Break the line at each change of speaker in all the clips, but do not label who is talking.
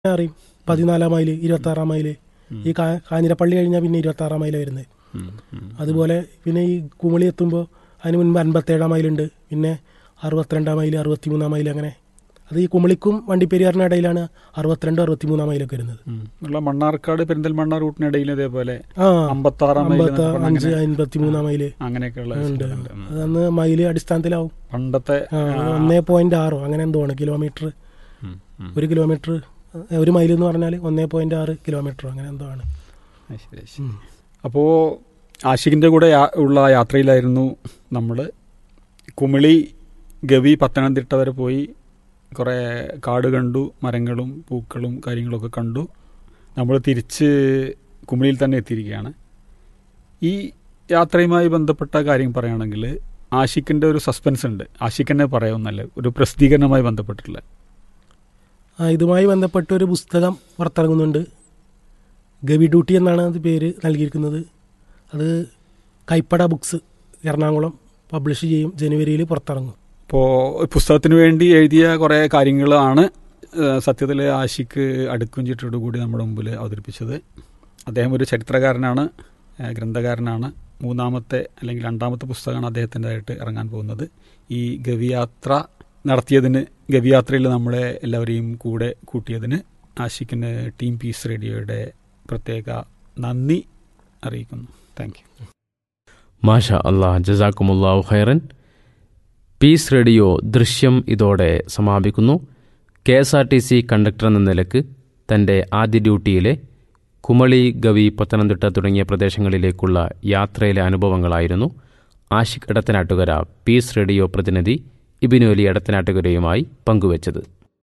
അറിയും പതിനാലാം മൈല് ഇരുപത്തി ആറാം മൈല് ഈ കാ- കാഞ്ഞിരപ്പള്ളി കഴിഞ്ഞാൽ പിന്നെ ഇരുപത്തി ആറാം മൈലാണ് വരുന്നത്
ഉം, ഉം.
അതുപോലെ പിന്നെ ഈ കുമളി എത്തുമ്പോൾ അതിന് മുൻപ് അൻപത്തേഴാം മൈലുണ്ട് പിന്നെ അറുപത്തിരണ്ടാം മൈല് അറുപത്തിമൂന്നാം മൈല് അങ്ങനെ അത് ഈ കുമളിക്കും വണ്ടിപ്പെരിയാറിനും ഇടയിലാണ് അറുപത്തിരണ്ട് അറുപത്തിമൂന്നാം മൈലൊക്കെ വരുന്നത്
ഉം. ഉള്ള മണ്ണാർക്കാട് പെരിന്തൽമണ്ണ റൂട്ടിനിടയിൽ ഇതേപോലെ
ആ
അമ്പത്താറാം മൈൽ
അമ്പത്തി
എന്നൊക്കെ പറഞ്ഞ്
അഞ്ച്
അങ്ങനെ-
അൻപത്തിമൂന്നാം മൈല്
അങ്ങനെയൊക്കെയുള്ള
ഉണ്ട്
സ്ഥലമുണ്ട്. ഉം.
അതന്ന് മൈല് അടിസ്ഥാനത്തിലാവും
പണ്ടത്തെ
ആ, ഒന്നേ പോയിന്റ് ആറോ അങ്ങനെ എന്തോ ആണ് കിലോമീറ്റർ
ഉം, ഉം.
ഒരു കിലോമീറ്റർ ഒരു മൈൽ എന്ന് പറഞ്ഞാൽ ഒന്നേ പോയിന്റ് ആറ് കിലോമീറ്റർ അങ്ങനെ എന്തോ ആണ്
ആ, ശരി, ശരി. അപ്പോൾ ആഷിഖിൻ്റെ കൂടെ യാ- ഉള്ള യാത്രയിലായിരുന്നു നമ്മൾ കുമിളി ഗവി പത്തനംതിട്ട വരെ പോയി കുറേ കാട് കണ്ടു മരങ്ങളും പൂക്കളും കാര്യങ്ങളൊക്കെ കണ്ടു നമ്മൾ തിരിച്ച് കുമിളിയിൽ തന്നെ എത്തിയിരിക്കുകയാണ് ഈ യാത്രയുമായി ബന്ധപ്പെട്ട കാര്യം പറയുകയാണെങ്കിൽ ആഷിഖിൻ്റെ ഒരു സസ്പെൻസ് ഉണ്ട് ആഷിഖിനെ പറയാവുന്നല്ല ഒരു പ്രസിദ്ധീകരണവുമായി ബന്ധപ്പെട്ടിട്ടുള്ള
ആ, ഇതുമായി ബന്ധപ്പെട്ട് ഒരു പുസ്തകം പുറത്തിറങ്ങുന്നുണ്ട് ഗവി ഡ്യൂട്ടി എന്നാണ് അത് പേര് നൽകിയിരിക്കുന്നത് അത് കൈപ്പട ബുക്സ് എറണാകുളം പബ്ലിഷ് ചെയ്യും ജനുവരിയിൽ പുറത്തിറങ്ങും
ഇപ്പോൾ പുസ്തകത്തിന് വേണ്ടി എഴുതിയ കുറേ കാര്യങ്ങളാണ് സത്യത്തിൽ ആഷിക്ക് അടുക്കും ചിട്ടോടു കൂടി നമ്മുടെ മുമ്പിൽ അവതരിപ്പിച്ചത് അദ്ദേഹം ഒരു ചരിത്രകാരനാണ് ഏഹ് ഗ്രന്ഥകാരനാണ് മൂന്നാമത്തെ അല്ലെങ്കിൽ രണ്ടാമത്തെ പുസ്തകമാണ് അദ്ദേഹത്തിൻ്റെതായിട്ട് ഇറങ്ങാൻ പോകുന്നത് ഈ ഗവിയാത്ര നടത്തിയതിന് ഗവിയാത്രയിൽ നമ്മളെ എല്ലാവരെയും കൂടെ കൂട്ടിയതിന് ആഷിക്കിന് ടീം പീസ് റേഡിയോയുടെ പ്രത്യേക നന്ദി അറിയിക്കുന്നു താങ്ക് യു
മാഷ അള്ളാഹ് ജസാക്കുമുല്ലാഹു ഖൈറൻ പീസ് റേഡിയോ ദൃശ്യം ഇതോടെ സമാപിക്കുന്നു K S R T C conductor എന്ന നിലക്ക് തൻ്റെ ആദ്യ ഡ്യൂട്ടിയിലെ കുമളി ഗവി പത്തനംതിട്ട തുടങ്ങിയ പ്രദേശങ്ങളിലേക്കുള്ള യാത്രയിലെ അനുഭവങ്ങളായിരുന്നു ആഷിഖ് എടത്തനാട്ടുകര പീസ് റേഡിയോ പ്രതിനിധി ഇബിനു അലി എടത്തനാട്ടുകരയുമായി പങ്കുവച്ചത്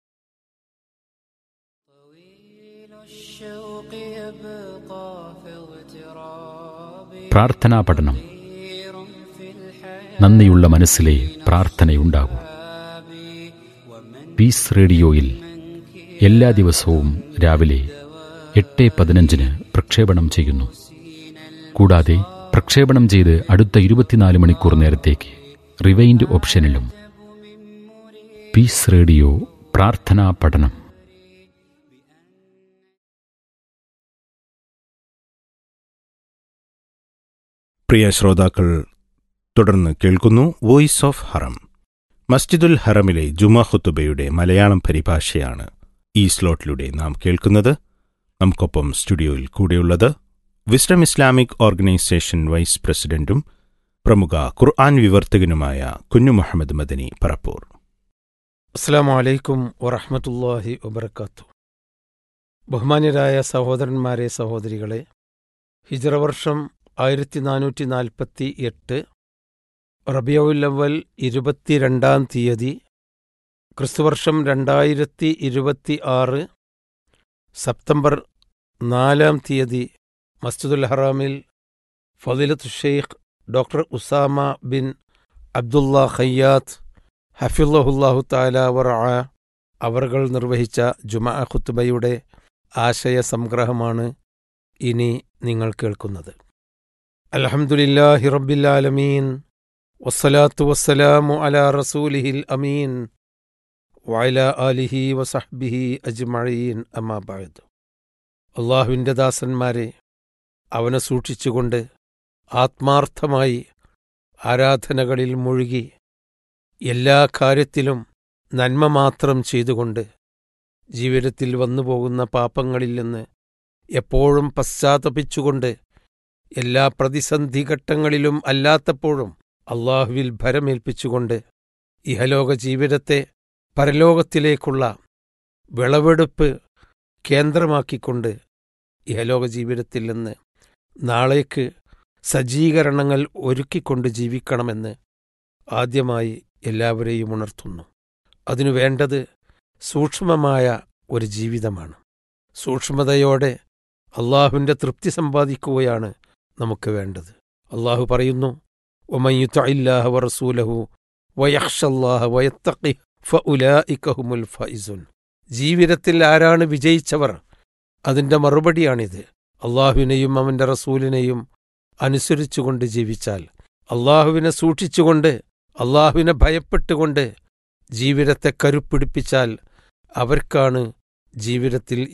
الشوق يبقى في اغتراب
പ്രാർത്ഥനാ പഠനം
طير في الحياة
നന്ദിയുള്ള മനസ്സിലെ പ്രാർത്ഥനയുണ്ടാകൂ പീസ് റേഡിയോയിൽ എല്ലാ ദിവസവും രാവിലെ എട്ട് പതിനഞ്ചിന് പ്രക്ഷേപണം ചെയ്യുന്നു കൂടാതെ പ്രക്ഷേപണം ചെയ്ത് അടുത്ത ഇരുപത്തിനാല് മണിക്കൂർ നേരത്തേക്ക് റിവൈൻഡ് ഓപ്ഷനിലും പീസ് റേഡിയോ പ്രാർത്ഥനാ പഠനം
പ്രിയ ശ്രോതാക്കൾ തുടർന്ന് കേൾക്കുന്നു വോയിസ് ഓഫ് ഹറം മസ്ജിദുൽ ഹറമിലെ ജുമാ ഖുത്തുബയുടെ മലയാളം പരിഭാഷയാണ് ഈ സ്ലോട്ടിലൂടെ നാം കേൾക്കുന്നത് നമുക്കൊപ്പം സ്റ്റുഡിയോയിൽ കൂടെയുള്ളത് വിസ്ഡം ഇസ്ലാമിക് ഓർഗനൈസേഷൻ വൈസ് പ്രസിഡന്റും പ്രമുഖ ഖുർആൻ വിവർത്തകനുമായ കുഞ്ഞു മുഹമ്മദ് മദനി പറപ്പൂർ
അസ്സാം വലൈക്കും വറഹമത്തല്ലാഹി വബർക്കാത്തു ബഹുമാന്യരായ സഹോദരന്മാരെ സഹോദരികളെ ഹിജറ വർഷം ആയിരത്തി നാനൂറ്റി നാൽപ്പത്തി എട്ട് റബിയവുല്ലവൽ ഇരുപത്തിരണ്ടാം തീയതി ക്രിസ്തുവർഷം രണ്ടായിരത്തി ഇരുപത്തി ആറ് സെപ്റ്റംബർ നാലാം തീയതി മസ്ജിദുൽ ഹറാമിൽ ഫദിലത്ത് ഷെയ്ഖ് doctor Usama bin Abdullah Khayyat ഹഫിള്ളാഹു താല വറ അവർകൾ നിർവഹിച്ച ജുമാ ഖുത്തുബയുടെ ആശയ സംഗ്രഹമാണ് ഇനി നിങ്ങൾ കേൾക്കുന്നത് അൽഹംദുലില്ലാഹി റബ്ബില്ലാലമീൻ വസ്സലാത്തു വസ്സലാമു അലാ റസൂലിഹിൽ അമീൻ വഅല ആലിഹി വസഹ്ബിഹി അജ്മഈൻ അമ്മാ ബഅദ് അള്ളാഹുവിൻ്റെ ദാസന്മാരെ അവനെ സൂക്ഷിച്ചുകൊണ്ട് ആത്മാർത്ഥമായി ആരാധനകളിൽ മുഴുകി എല്ലാ കാര്യത്തിലും നന്മ മാത്രം ചെയ്തുകൊണ്ട് ജീവിതത്തിൽ വന്നുപോകുന്ന പാപങ്ങളിൽ നിന്ന് എപ്പോഴും പശ്ചാത്തപിച്ചുകൊണ്ട് എല്ലാ പ്രതിസന്ധി ഘട്ടങ്ങളിലും അല്ലാത്തപ്പോഴും അള്ളാഹുവിൽ ഭരമേൽപ്പിച്ചുകൊണ്ട് ഇഹലോക ജീവിതത്തെ പരലോകത്തിലേക്കുള്ള വിളവെടുപ്പ് കേന്ദ്രമാക്കിക്കൊണ്ട് ഇഹലോക ജീവിതത്തിൽ നിന്ന് നാളേക്ക് സജ്ജീകരണങ്ങൾ ഒരുക്കിക്കൊണ്ട് ജീവിക്കണമെന്ന് ആദ്യമായി എല്ലാവരെയും ഉണർത്തുന്നു അതിനു വേണ്ടത് സൂക്ഷ്മമായ ഒരു ജീവിതമാണ് സൂക്ഷ്മതയോടെ അള്ളാഹുവിൻ്റെ തൃപ്തി സമ്പാദിക്കുകയാണ് നമുക്ക് വേണ്ടത് അള്ളാഹു പറയുന്നു ഒമയുത്തല്ലാഹ വറസൂലഹു വയക്ഷല്ലാഹ വയത്തഖി ഫഉലായിക്കഹുമുൽ ഫൈസുൻ ജീവിതത്തിൽ ആരാണ് വിജയിച്ചവർ അതിൻ്റെ മറുപടിയാണിത് അള്ളാഹുവിനെയും അവൻ്റെ റസൂലിനെയും അനുസരിച്ചുകൊണ്ട് ജീവിച്ചാൽ അള്ളാഹുവിനെ സൂക്ഷിച്ചുകൊണ്ട് അള്ളാഹുവിനെ ഭയപ്പെട്ടുകൊണ്ട് ജീവിതത്തെ കരുപ്പിടിപ്പിച്ചാൽ അവർക്കാണ് ജീവിതത്തിൽ